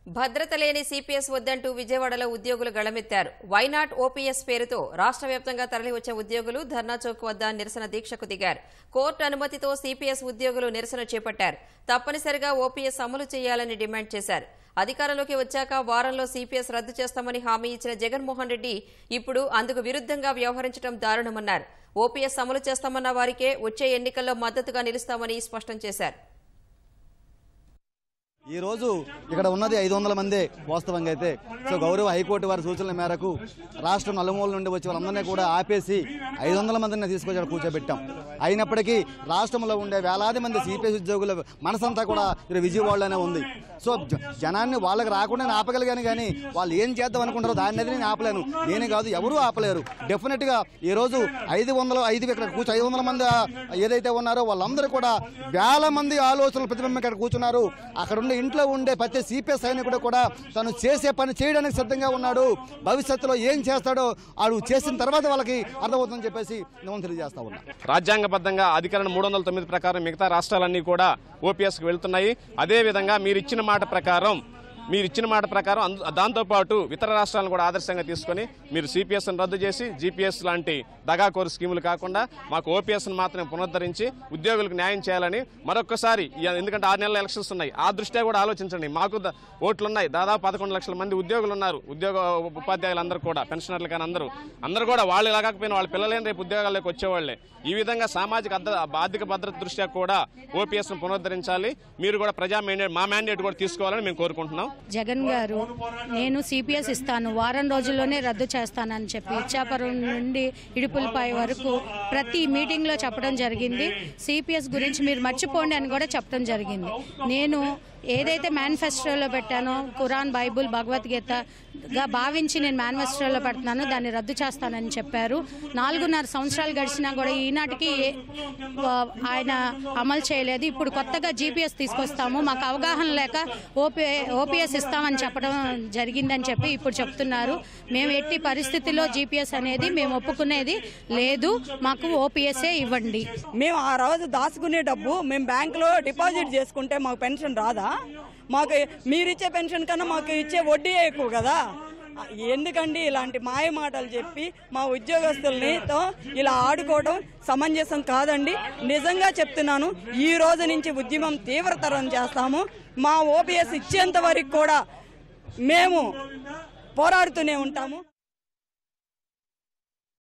భద్రత లేని సీపీఎస్ వద్దంటూ విజయవాడలో ఉద్యోగులు గళమెత్తారు వైనాట్ ఓపీఎస్ పేరుతో రాష్ట్ర వ్యాప్తంగా తరలివచ్చే ఉద్యోగులు ధర్నా చౌక్ వద్ద నిరసన దీక్షకు దిగారు కోర్టు అనుమతితో సీపీఎస్ ఉద్యోగులు నిరసన చేపట్టారు తప్పనిసరిగా ఓపీఎస్ అమలు చేయాలని డిమాండ్ చేశారు అధికారంలోకి వచ్చాక వారంలో సీపీఎస్ రద్దు చేస్తామని హామీ ఇచ్చిన జగన్మోహన్ రెడ్డి ఇప్పుడు అందుకు విరుద్ధంగా వ్యవహరించడం దారుణమన్నారు ఓపీఎస్ అమలు చేస్తామన్న వారికే వచ్చే ఎన్నికల్లో మద్దతుగా నిలుస్తామని స్పష్టం చేశారు ఈ రోజు ఇక్కడ ఉన్నది ఐదు వందల మందే వాస్తవంగా అయితే సో గౌరవ హైకోర్టు వారి సూచనల మేరకు రాష్ట్రం నలుమూల నుండి వచ్చే వాళ్ళందరినీ కూడా ఆపేసి ఐదు వందల మందిని తీసుకొచ్చి అక్కడ కూర్చోబెట్టాం అయినప్పటికీ రాష్ట్రంలో ఉండే వేలాది మంది సిపిఎస్ ఉద్యోగుల మనసంతా కూడా ఇక్కడ విజయవాడలోనే ఉంది సో జ- జనాన్ని వాళ్ళకి రాకుండా నేను ఆపగలిగాను కానీ వాళ్ళు ఏం చేద్దాం అనుకుంటారో దాన్ని అది నేను ఆపలేను నేనే కాదు ఎవరూ ఆపలేరు డెఫినెట్ గా ఈ రోజు ఐదు వందల ఐదు ఇక్కడ కూర్చో ఐదు వందల మంది ఆ, ఏదైతే ఉన్నారో వాళ్ళందరూ కూడా వేల మంది ఆలోచనలు ప్రతిబింబం ఇక్కడ కూర్చున్నారు అక్కడ ఉండే ఇంట్లో ఉండే ప్రతి సిపిఎస్ సైనికుడు కూడా తను చేసే పని చేయడానికి సిద్ధంగా ఉన్నాడు భవిష్యత్తులో ఏం చేస్తాడో ఆడు చేసిన తర్వాత వాళ్ళకి అర్థమవుతుందని చెప్పేసి నేను తెలియజేస్తా ఉన్నా రాజ్యాంగబద్ధంగా అధికరణ మూడు వందల తొమ్మిది ప్రకారం మిగతా రాష్ట్రాలన్నీ కూడా ఓపీఎస్కి వెళ్తున్నాయి అదేవిధంగా మీరు ఇచ్చిన మాట ప్రకారం మీరు ఇచ్చిన మాట ప్రకారం అందు- దాంతోపాటు ఇతర రాష్ట్రాలను కూడా ఆదర్శంగా తీసుకొని మీరు సిపిఎస్ను రద్దు చేసి జీపీఎస్ లాంటి దగాకోరు స్కీములు కాకుండా మాకు ఓపీఎస్ను మాత్రమే పునరుద్ధరించి ఉద్యోగులకు న్యాయం చేయాలని మరొకసారి ఈ- ఎందుకంటే ఆరు నెలల ఎలక్షన్స్ ఉన్నాయి ఆ దృష్ట్యా కూడా ఆలోచించండి మాకు ద- ఓట్లు ఉన్నాయి దాదాపు పదకొండు లక్షల మంది ఉద్యోగులు ఉన్నారు ఉద్యోగ ఉపాధ్యాయులందరూ కూడా పెన్షనర్లు కానీ అందరూ అందరూ కూడా వాళ్ళు కాకపోయినా వాళ్ళ పిల్లలేని రేపు ఉద్యోగాల్లోకి వచ్చేవాళ్లే ఈ విధంగా సామాజిక అద్ద- ఆర్థిక భద్రత దృష్ట్యా కూడా ఓపీఎస్ ను పునరుద్ధరించాలి మీరు కూడా ప్రజా మ్యాండేట్ మా మ్యాండేట్ కూడా తీసుకోవాలని మేము కోరుకుంటున్నాం జగన్ గారు నేను సిపిఎస్ ఇస్తాను వారం రోజుల్లోనే రద్దు చేస్తానని చెప్పి ఇచ్చాపురం నుండి ఇడుపులపాయ వరకు ప్రతి మీటింగ్లో చెప్పడం జరిగింది సిపిఎస్ గురించి మీరు మర్చిపోండి అని కూడా చెప్పడం జరిగింది నేను ఏదైతే మేనిఫెస్టోలో పెట్టానో ఖురాన్ బైబుల్ భగవద్గీతగా భావించి నేను మేనిఫెస్టోలో పెడుతున్నానో దాన్ని రద్దు చేస్తానని చెప్పారు నాలుగున్నర సంవత్సరాలు గడిచినా కూడా ఈనాటికి ఏ- వా- ఆయన అమలు చేయలేదు ఇప్పుడు కొత్తగా జీపీఎస్ తీసుకొస్తాము మాకు అవగాహన లేక ఓపీ ఓపీఎస్ ఇస్తామని చెప్పడం జరిగిందని చెప్పి ఇప్పుడు చెప్తున్నారు మేము ఎట్టి పరిస్థితిలో జీపీఎస్ అనేది మేము ఒప్పుకునేది లేదు మాకు ఓపీఎస్ఏ ఇవ్వండి మేము ఆ రోజు దాచుకునే డబ్బు మేము బ్యాంకులో డిపాజిట్ చేసుకుంటే మాకు పెన్షన్ రాదా మాకు మీరిచ్చే పెన్షన్ కన్నా మాకు ఇచ్చే వడ్డీ ఎక్కువ కదా ఎందుకండి ఇలాంటి మాయ మాటలు చెప్పి మా ఉద్యోగస్తుల్ని తో ఇలా ఆడుకోవడం సమంజసం కాదండి నిజంగా చెప్తున్నాను ఈ రోజు నుంచి ఉద్యమం తీవ్రతరం చేస్తాము మా ఓపీఎస్ ఇచ్చేంత వరకు కూడా మేము పోరాడుతూనే ఉంటాము